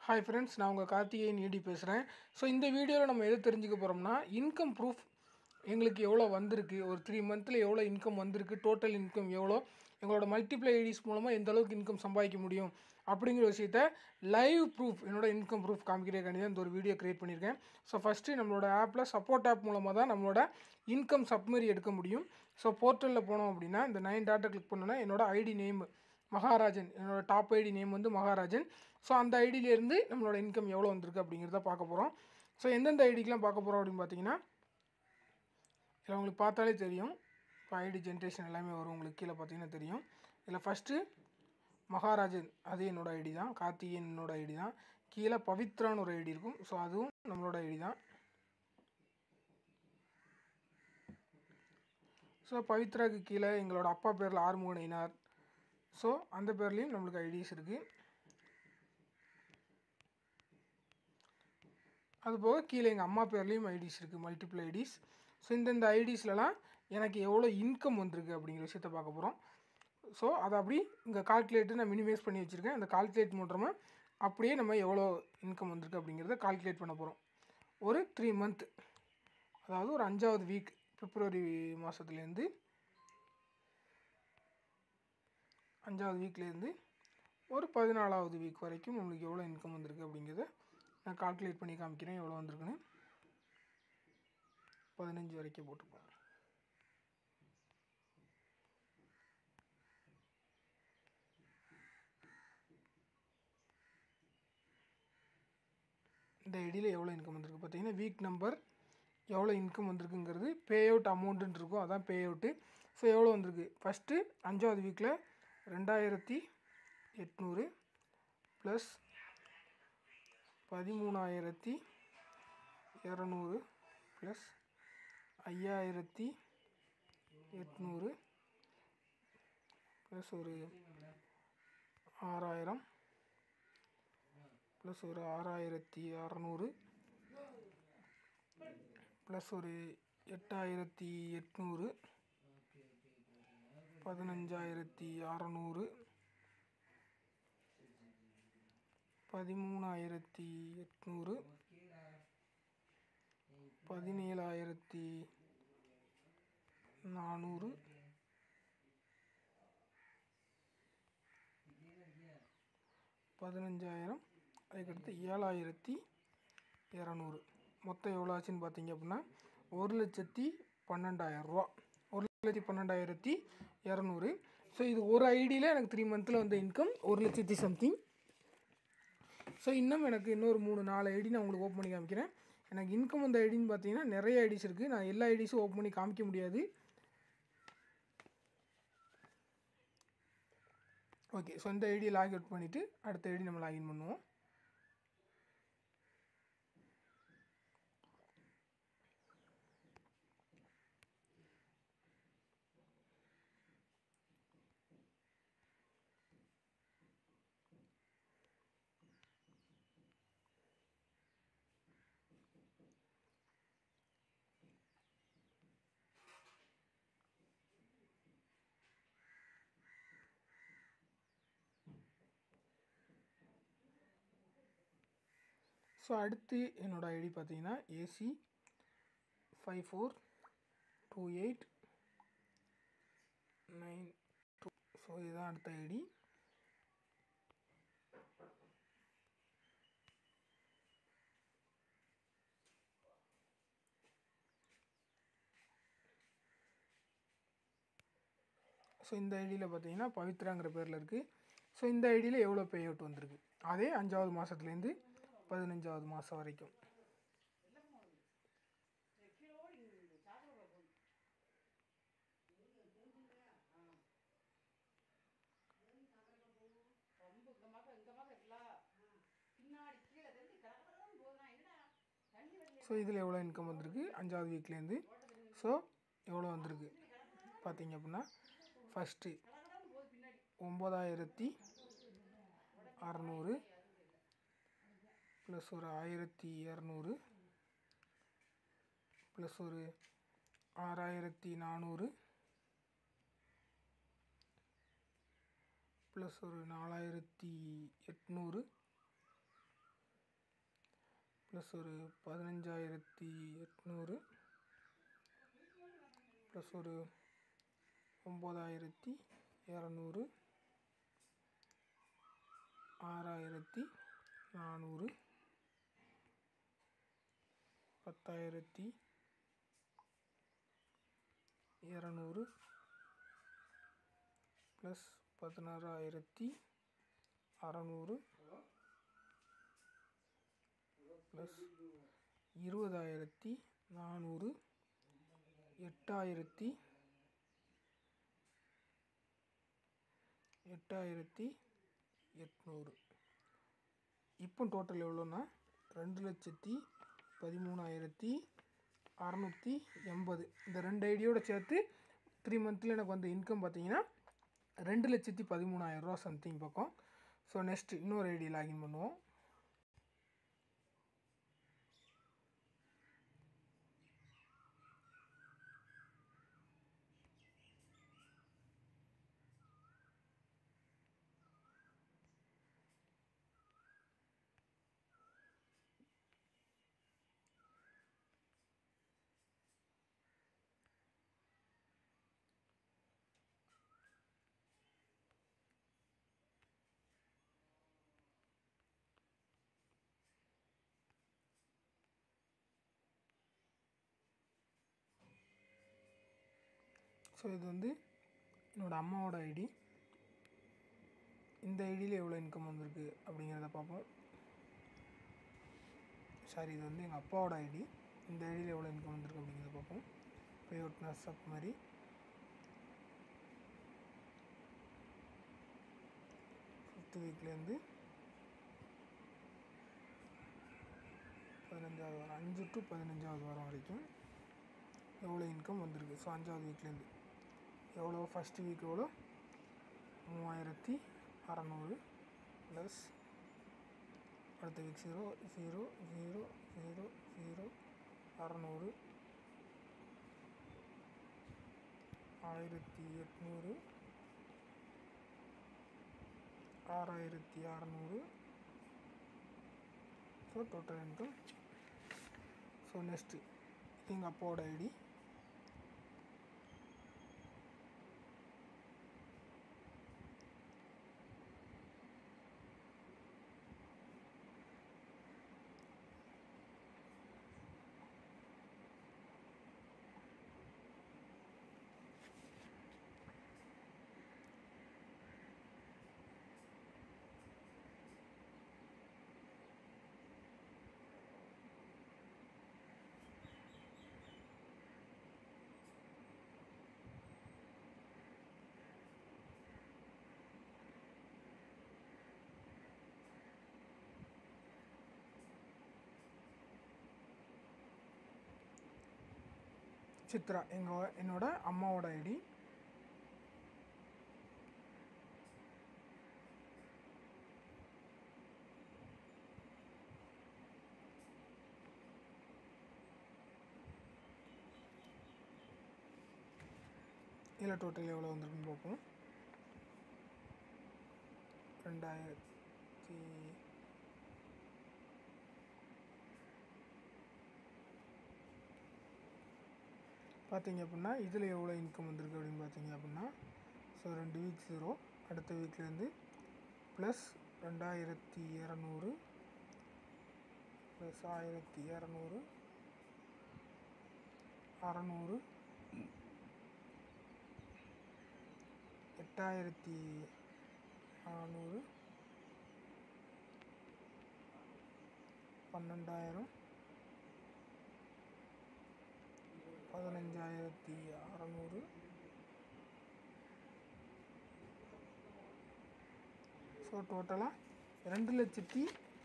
hi friends நான் உங்கள் Karthikeyan ED பேசுகிறேன் ஸோ இந்த வீடியோவில் நம்ம எதை தெரிஞ்சுக்க போகிறோம்னா இன்கம் ப்ரூஃப் எங்களுக்கு எவ்வளோ வந்திருக்கு ஒரு த்ரீ மந்தில் எவ்வளோ இன்கம் வந்திருக்கு டோட்டல் இன்கம் எவ்வளோ எங்களோட மல்டிப்ளை ஐடிஸ் மூலமாக எந்த அளவுக்கு இன்கம் சம்பாதிக்க முடியும் அப்படிங்கிற விஷயத்த லைவ் ப்ரூஃப் என்னோட இன்கம் ப்ரூஃப் காமிக்கிறதுக்காண்டி தான் இந்த ஒரு வீடியோ க்ரியேட் பண்ணியிருக்கேன் ஸோ ஃபஸ்ட்டு நம்மளோட ஆப்பில் சப்போர்ட் ஆப் மூலமாக தான் நம்மளோட இன்கம் சப்மரி எடுக்க முடியும் ஸோ போர்ட்டலில் போனோம் அப்படின்னா இந்த நைன் டாட்டை கிளிக் பண்ணோன்னா என்னோட ஐடி நேம் மகாராஜன் என்னோட டாப் ஐடி நேம் வந்து மகாராஜன் ஸோ அந்த ஐடியிலேருந்து நம்மளோட இன்கம் எவ்வளோ வந்திருக்கு அப்படிங்கிறத பார்க்க போகிறோம் ஸோ எந்தெந்த ஐடிக்கெலாம் பார்க்க போகிறோம் அப்படின்னு பார்த்தீங்கன்னா இதில் உங்களுக்கு பார்த்தாலே தெரியும் இப்போ ஐடி ஜென்ரேஷன் எல்லாமே வரும் உங்களுக்கு கீழே பார்த்தீங்கன்னா தெரியும் இதில் ஃபஸ்ட்டு மகாராஜன் அது என்னோட ஐடி தான் கார்த்திகேயன் என்னோட ஐடி தான் கீழே பவித்ரான்னு ஒரு ஐடி இருக்கும் ஸோ அதுவும் நம்மளோட ஐடி தான் ஸோ பவித்ராக்கு கீழே எங்களோட அப்பா பேரில் ஆறுமுகன் ஐனார் ஸோ அந்த பேர்லேயும் நம்மளுக்கு ஐடிஸ் இருக்குது அதுபோக கீழே எங்கள் அம்மா பேர்லேயும் ஐடிஸ் இருக்குது மல்டிபிள் ஐடிஸ் ஸோ இந்தந்த ஐடிஸ்லலாம் எனக்கு எவ்வளோ இன்கம் வந்திருக்கு அப்படிங்கிற விஷயத்த பார்க்க போகிறோம் ஸோ அதை அப்படி இங்கே கால்குலேட்டர் நான் மினிமைஸ் பண்ணி வச்சுருக்கேன் அந்த கால்குலேட் மூலமாக அப்படியே நம்ம எவ்வளோ இன்கம் வந்திருக்கு அப்படிங்கிறத கால்குலேட் பண்ண போகிறோம் ஒரு த்ரீ மந்த் அதாவது ஒரு அஞ்சாவது வீக் பிப்ரவரி மாதத்துலேருந்து அஞ்சாவது வீக்லேருந்து ஒரு பதினாலாவது வீக் வரைக்கும் நம்மளுக்கு எவ்வளோ இன்கம் வந்திருக்கு அப்படிங்கிறத நான் கால்குலேட் பண்ணி காமிக்கிறேன் எவ்வளோ வந்திருக்குன்னு பதினஞ்சு வரைக்கும் போட்டுப்போம் இந்த ஐடியில் எவ்வளோ இன்கம் வந்திருக்கு பார்த்தீங்கன்னா வீக் நம்பர் எவ்வளோ இன்கம் வந்திருக்குங்கிறது பே அவுட் அமௌண்ட்டுன்னு இருக்கும் அதான் பே அவுட்டு ஸோ எவ்வளோ வந்திருக்கு ஃபஸ்ட்டு அஞ்சாவது வீக்கில் ரெண்டாயிரத்தி எட்நூறு ப்ளஸ் பதிமூணாயிரத்தி இரநூறு ப்ளஸ் ஐயாயிரத்தி எட்நூறு ப்ளஸ் ஒரு ஆறாயிரம் ப்ளஸ் ஒரு ஆறாயிரத்தி அறநூறு ப்ளஸ் ஒரு எட்டாயிரத்தி எட்நூறு பதினஞ்சாயிரத்தி அறநூறு பதிமூணாயிரத்தி எட்நூறு பதினேழாயிரத்தி நானூறு பதினஞ்சாயிரம் அதுக்கடுத்து ஏழாயிரத்தி இரநூறு மொத்தம் எவ்வளோ ஆச்சுன்னு பார்த்தீங்க அப்படின்னா ஒரு லட்சத்தி பன்னெண்டாயிரரூவா ஒரு லட்சத்தி பன்னெண்டாயிரத்தி இரநூறு ஸோ இது ஒரு ஐடியில் எனக்கு த்ரீ மந்தில் வந்த இன்கம் ஒரு லட்சத்தி சம்திங் ஸோ இன்னும் எனக்கு இன்னொரு மூணு நாலு ஐடி நான் உங்களுக்கு ஓப்பன் பண்ணி காமிக்கிறேன் எனக்கு இன்கம் வந்த ஐடின்னு பார்த்தீங்கன்னா நிறைய ஐடிஸ் இருக்குது நான் எல்லா ஐடிஸும் ஓப்பன் பண்ணி காமிக்க முடியாது ஓகே ஸோ இந்த ஐடியை லாக் அவுட் பண்ணிவிட்டு அடுத்த ஐடி நம்ம லாகின் பண்ணுவோம் ஸோ அடுத்து என்னோடய ஐடி பார்த்தீங்கன்னா AC five four two eight nine two so இதுதான் அடுத்த ஐடி ஸோ இந்த ஐடியில் பார்த்தீங்கன்னா பவித்ராங்கிற பேரில் இருக்குது ஸோ இந்த ஐடியில் எவ்வளோ பே அவுட் வந்திருக்கு அதே அஞ்சாவது மாதத்துலேருந்து பதினஞ்சாவது மாதம் வரைக்கும் ஸோ இதில் எவ்வளோ இன்கம் வந்திருக்கு அஞ்சாவது வீக்லேருந்து ஸோ எவ்வளோ வந்திருக்கு பார்த்தீங்க அப்படின்னா ஃபஸ்ட்டு ஒம்பதாயிரத்தி அறநூறு ப்ளஸ் ஒரு ஆயிரத்தி இரநூறு ப்ளஸ் ஒரு ஆறாயிரத்தி நானூறு ப்ளஸ் ஒரு நாலாயிரத்தி எட்நூறு ப்ளஸ் ஒரு பதினஞ்சாயிரத்தி எட்நூறு ப்ளஸ் ஒரு ஒம்பதாயிரத்தி இரநூறு ஆறாயிரத்தி நானூறு பத்தாயிரத்தி இரநூறு ப்ளஸ் பதினாறாயிரத்தி அறநூறு ப்ளஸ் இருபதாயிரத்தி நானூறு எட்டாயிரத்தி எட்டாயிரத்தி எட்நூறு இப்போ டோட்டல் எவ்வளோன்னா ரெண்டு லட்சத்தி பதிமூணாயிரத்தி அறநூற்றி எண்பது இந்த ரெண்டு ஐடியோட சேர்த்து த்ரீ மந்த்தில் எனக்கு வந்து இன்கம் பார்த்தீங்கன்னா ரெண்டு லட்சத்தி பதிமூணாயிரரூவா சம்திங் பக்கம் ஸோ நெக்ஸ்ட் இன்னொரு ஐடி லாகின் பண்ணுவோம் ஸோ இது வந்து என்னோடய அம்மாவோட ஐடி இந்த ஐடியில் எவ்வளோ இன்கம் வந்திருக்கு அப்படிங்கிறத பார்ப்போம் சாரி இது வந்து எங்கள் அப்பாவோட ஐடி இந்த ஐடியில் எவ்வளோ இன்கம் வந்திருக்கு அப்படிங்கிறத பார்ப்போம் பே அவுட் நர்சப் மாதிரி ஃபிஃப்த் வீக்லேருந்து பதினஞ்சாவது வாரம் அஞ்சு டு பதினஞ்சாவது வாரம் வரைக்கும் எவ்வளோ இன்கம் வந்திருக்கு ஸோ அஞ்சாவது வீக்லேருந்து எவ்வளோ ஃபஸ்ட்டு வீக் எவ்வளோ மூவாயிரத்தி அறநூறு ப்ளஸ் அடுத்த week zero zero zero zero zero அறநூறு ஆயிரத்தி எட்நூறு ஆறாயிரத்தி அறநூறு so total income so next இது எங்கள் அப்பாவோட ஐடி சித்ரா எங்கள் என்னோட அம்மாவோட ஐடி இதில் டோட்டல் எவ்வளோ வந்திருக்குன்னு பார்ப்போம் ரெண்டாயிரத்தி பார்த்தீங்க அப்படின்னா இதில் எவ்வளோ இன்கம் வந்திருக்கு அப்படின்னு பார்த்தீங்க அப்படின்னா ஸோ ரெண்டு வீக் ஜீரோ அடுத்த வீக்லேருந்து ப்ளஸ் ரெண்டாயிரத்தி இரநூறு ப்ளஸ் ஆயிரத்தி இரநூறு அறநூறு எட்டாயிரத்தி நானூறு பன்னெண்டாயிரம் பதினஞ்சாயிரத்தி அறநூறு ஸோ டோட்டலாக ரெண்டு லட்சத்தி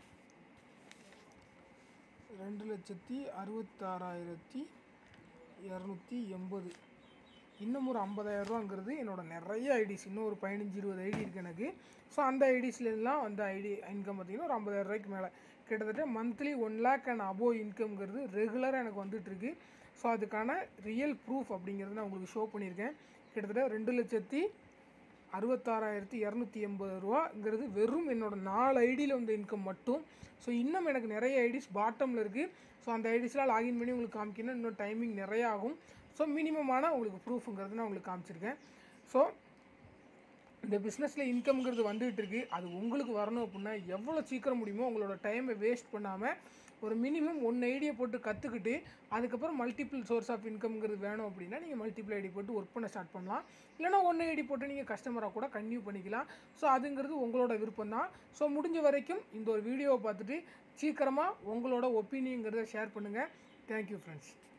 ரெண்டு லட்சத்தி அறுபத்தாறாயிரத்தி இரநூத்தி எண்பது இன்னும் ஒரு ஐம்பதாயிரரூவாங்கிறது என்னோட நிறைய ஐடிஸ் இன்னும் ஒரு பதினஞ்சு இருபது ஐடி இருக்குது எனக்கு ஸோ அந்த ஐடிஸ்லாம் வந்து ஐடி இன்கம் பார்த்திங்கன்னா ஒரு ஐம்பதாயிரம் ரூபாய்க்கு மேலே கிட்டத்தட்ட monthly one lakh and above இன்கம்ங்கிறது ரெகுலராக எனக்கு வந்துட்டுருக்கு ஸோ அதுக்கான ரியல் ப்ரூஃப் அப்படிங்கிறது நான் உங்களுக்கு ஷோ பண்ணியிருக்கேன் கிட்டத்தட்ட ரெண்டு லட்சத்தி அறுபத்தாறாயிரத்தி இரநூத்தி எண்பது ரூபாங்கிறது வெறும் என்னோட நாலு ஐடியில் வந்த இன்கம் மட்டும் ஸோ இன்னும் எனக்கு நிறைய ஐடிஸ் பாட்டமில் இருக்குது ஸோ அந்த ஐடிஸ்லாம் லாகின் பண்ணி உங்களுக்கு காமிக்கணும் இன்னும் டைமிங் நிறைய ஆகும் ஸோ மினிமமான உங்களுக்கு ப்ரூஃபுங்கிறது நான் உங்களுக்கு காமிச்சிருக்கேன் ஸோ இந்த பிஸ்னஸில் இன்கம்ங்கிறது வந்துகிட்டு இருக்கு அது உங்களுக்கு வரணும் அப்படின்னா எவ்வளோ சீக்கிரம் முடியுமோ உங்களோட டைமை வேஸ்ட் பண்ணாமல் ஒரு மினிமம் ஒன் ஐடியை போட்டு கற்றுக்கிட்டு அதுக்கப்புறம் மல்டிபிள் சோர்ஸ் ஆஃப் இன்கம்ங்கிறது வேணும் அப்படின்னா நீங்கள் மல்டிபிள் ஐடி போட்டு ஒர்க் பண்ண ஸ்டார்ட் பண்ணலாம் இல்லைனா ஒன் ஐடி போட்டு நீங்கள் கஸ்டமராக கூட கன்டினியூ பண்ணிக்கலாம் ஸோ அதுங்கிறது உங்களோட விருப்பம் தான் ஸோ முடிஞ்ச வரைக்கும் இந்த ஒரு வீடியோவை பார்த்துட்டு சீக்கிரமாக உங்களோட ஒப்பீனியங்கிறத ஷேர் பண்ணுங்கள் தேங்க்யூ ஃப்ரெண்ட்ஸ்